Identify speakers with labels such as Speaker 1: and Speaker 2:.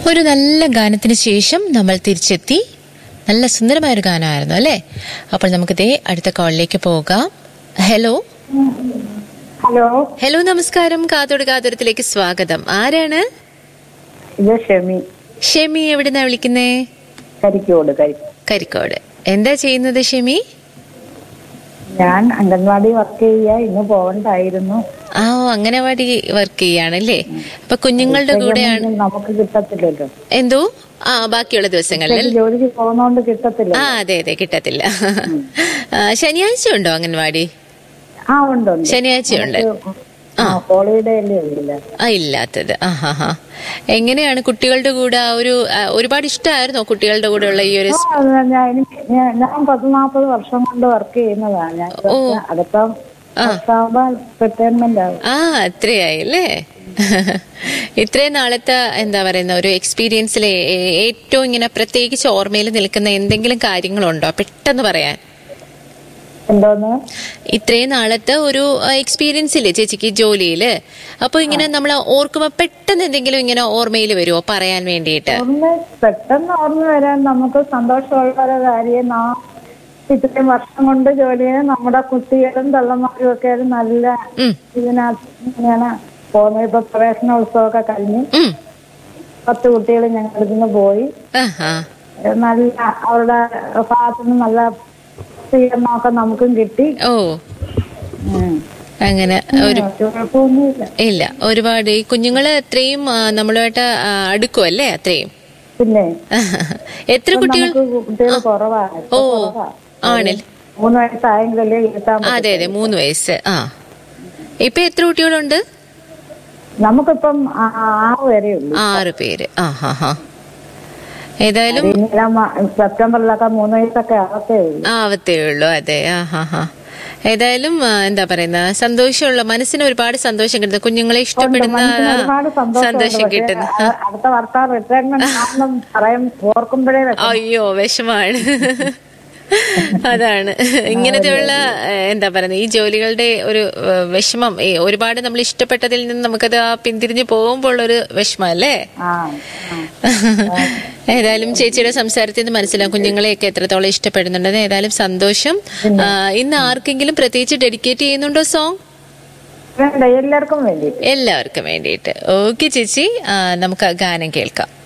Speaker 1: ഒരു നല്ല ഗാനത്തിന് ശേഷം നമ്മൾ തിരിച്ചെത്തി നല്ല സുന്ദരമായ ഒരു ഗാനമായിരുന്നു അല്ലേ അപ്പോൾ നമുക്ക് ദേ അടുത്ത കോളിലേക്ക് പോകാം ഹലോ
Speaker 2: ഹലോ
Speaker 1: ഹലോ നമസ്കാരം കാതോട് കാതോരത്തിലേക്ക് സ്വാഗതം ആരാണ്
Speaker 2: ഇത് ഷെമി
Speaker 1: ഷെമി എവിടുന്നാ വിളിക്കുന്നേ
Speaker 2: കരിക്കോട് കരി
Speaker 1: കരിക്കോട് എന്താ ചെയ്യുന്നത് ഷെമി
Speaker 2: ഞാൻ അംഗൻവാടി വർക്ക് ചെയ്യുക ഇന്ന് പോകണ്ടായിരുന്നു
Speaker 1: ആ ഓ അംഗനവാടി വർക്ക് ചെയ്യാണല്ലേ അപ്പൊ കുഞ്ഞുങ്ങളുടെ കൂടെയാണ്
Speaker 2: ഇതൊന്നും നമുക്ക് കിട്ടത്തില്ലല്ലോ
Speaker 1: എന്തോ ആ ബാക്കിയുള്ള ദിവസങ്ങളിൽ
Speaker 2: ഉച്ചയ്ക്ക് ജോലിക്ക് പോകുന്നോണ്ട് കിട്ടത്തില്ല
Speaker 1: ആ അതെ അതെ കിട്ടത്തില്ല ആ, ശനിയാഴ്ച ഉണ്ടോ അംഗൻവാടി
Speaker 2: ആ ഉണ്ട് ഉണ്ട്
Speaker 1: ശനിയാഴ്ചയുണ്ട്
Speaker 2: ആ ഹോളിഡേ അല്ലേ ഇല്ല
Speaker 1: ആ ഇല്ലാത്തത് ആ ഹാ ഹാ എങ്ങനെയാണ് കുട്ടികളുടെ കൂടെ ആ ഒരു ആ, ഒരുപാട് ഇഷ്ടമായിരുന്നോ കുട്ടികളുടെ കൂടെ ഉള്ള ഈ ഒരു സ്-
Speaker 2: ആ, അത് ഞാൻ എനിക്ക് ഞാൻ- ഞാൻ പത്ത് നാൽപ്പത് വർഷം കൊണ്ട് വർക്ക് ചെയ്യുന്നതാണ് ഞാൻ
Speaker 1: ഓ.
Speaker 2: അടുത്ത വർഷമാകുമ്പോ റിട്ടയർമെന്റ് ആവും
Speaker 1: ആ അത്രയായി അല്ലേ ഇത്രയും നാളത്തെ എന്താ പറയുന്ന ഒരു എക്സ്പീരിയൻസിലെ ഏ- ഏറ്റവും ഇങ്ങനെ പ്രത്യേകിച്ച് ഓർമ്മയിൽ നിൽക്കുന്ന എന്തെങ്കിലും കാര്യങ്ങളുണ്ടോ പെട്ടെന്ന് പറയാൻ
Speaker 2: എന്തോന്ന്
Speaker 1: ഇത്രയും നാളത്തെ ഒരു എക്സ്പീരിയൻസ് ഇല്ലേ ചേച്ചിക്ക് ജോലിയില് അപ്പൊ ഇങ്ങനെ നമ്മൾ ഓർക്കുമ്പോ പെട്ടെന്ന് എന്തെങ്കിലും ഇങ്ങനെ ഓർമ്മയിൽ വരുമോ പറയാൻ വേണ്ടിയിട്ട്
Speaker 2: ഓർമ്മ പെട്ടെന്ന് ഓർമ്മ വരാൻ നമുക്ക് സന്തോഷമുള്ള ഒരു കാര്യം നാം ഇത്രയും വർഷം കൊണ്ട് ജോലി ചെയ്യുന്ന നമ്മുടെ കുട്ടികളും തള്ളമാരും ഒക്കെ ഒരു നല്ല
Speaker 1: ഉം,
Speaker 2: ഇതിനകത്ത് ഇങ്ങനെ പോകുന്നത് ഇപ്പൊ പ്രവേശനോത്സവമൊക്കെ കഴിഞ്ഞ്
Speaker 1: ഉം.
Speaker 2: പത്ത് കുട്ടികൾ ഞങ്ങളുടെ ഇതിന് പോയി
Speaker 1: ആഹാ.
Speaker 2: ഏഹ് നല്ല അവരുടെ ഭാഗത്തുനിന്ന് നല്ല സ്വീകരണമൊക്കെ നമുക്കും കിട്ടി
Speaker 1: ഓ
Speaker 2: ഉം.
Speaker 1: അങ്ങനെ ഒരു
Speaker 2: ഒരു കുഴപ്പമൊന്നുമില്ല
Speaker 1: ഇല്ല ഒരുപാട് ഈ കുഞ്ഞുങ്ങള് അത്രയും ആ, നമ്മളുമായിട്ട് ആ, അടുക്കും അല്ലേ അത്രയും
Speaker 2: പിന്നെ
Speaker 1: എത്ര കുട്ടികൾ
Speaker 2: നമുക്ക് കുട്ടികൾ കുറവാണ് ഇപ്പൊ
Speaker 1: ഓ
Speaker 2: കുറവാ.
Speaker 1: ആണിൽ
Speaker 2: മൂന്ന് വയസ്സായെങ്കിലല്ലേ ഇരുത്താൻ
Speaker 1: അതെ അതെ മൂന്ന് വയസ്സ് ആ ഇപ്പൊ എത്ര കുട്ടികളുണ്ട്
Speaker 2: നമുക്കിപ്പം ആ- ആറ് വരെ ഉള്ളൂ
Speaker 1: ആറ് പേര് ആ ഹാ ഹാ ഏതായാലും
Speaker 2: ഇനിയെല്ലാം മ- സെപ്റ്റംബറിലൊക്കെ മൂന്ന് വയസ്സൊക്കെ ആവത്തേ ഉള്ളൂ
Speaker 1: ആവത്തേ ഉള്ളൂ അതെ ആ ഹാ ഹാ ഏതായാലും ആ, എന്താ പറയുന്ന സന്തോഷമുള്ള മനസ്സിന് ഒരുപാട് സന്തോഷം കിട്ടുന്നു കുഞ്ഞുങ്ങളെ ഇഷ്ടപ്പെടുന്ന
Speaker 2: മനസ്സിന് ഒരുപാട് സന്തോഷമുണ്ട്.
Speaker 1: സന്തോഷം
Speaker 2: പക്ഷേ
Speaker 1: കിട്ടുന്നു
Speaker 2: അ- അടുത്ത വർഷം റിട്ടയർമെന്റ് ആണെന്നും പറയും ഓർക്കുമ്പോഴേ വിഷമം.
Speaker 1: അയ്യോ വിഷമാണ് അതാണ് ഇങ്ങനത്തെയുള്ള ഏഹ്, എന്താ പറയുന്നത് ഈ ജോലികളുടെ ഒരു ഏഹ്, വിഷമം ഏ, ഒരുപാട് നമ്മൾ ഇഷ്ടപ്പെട്ടതിൽ നിന്ന് നമുക്കത് ആ പിന്തിരിഞ്ഞു പോകുമ്പോൾ ഒരു വിഷമം അല്ലേ
Speaker 2: ആ ആ.
Speaker 1: ഏതായാലും ചേച്ചിയുടെ സംസാരത്തിൽ നിന്ന് മനസ്സിലാവും കുഞ്ഞുങ്ങളെയൊക്കെ എത്രത്തോളം ഇഷ്ടപ്പെടുന്നുണ്ടെന്ന് ഏതായാലും സന്തോഷം ആ, ഇന്ന് ആർക്കെങ്കിലും പ്രത്യേകിച്ച് ഡെഡിക്കേറ്റ് ചെയ്യുന്നുണ്ടോ സോങ്
Speaker 2: വേണ്ട എല്ലാവർക്കും വേണ്ടിയിട്ട്
Speaker 1: എല്ലാവർക്കും വേണ്ടിയിട്ട് ഓക്കെ ചേച്ചി ആ, നമുക്ക് ആ ഗാനം കേൾക്കാം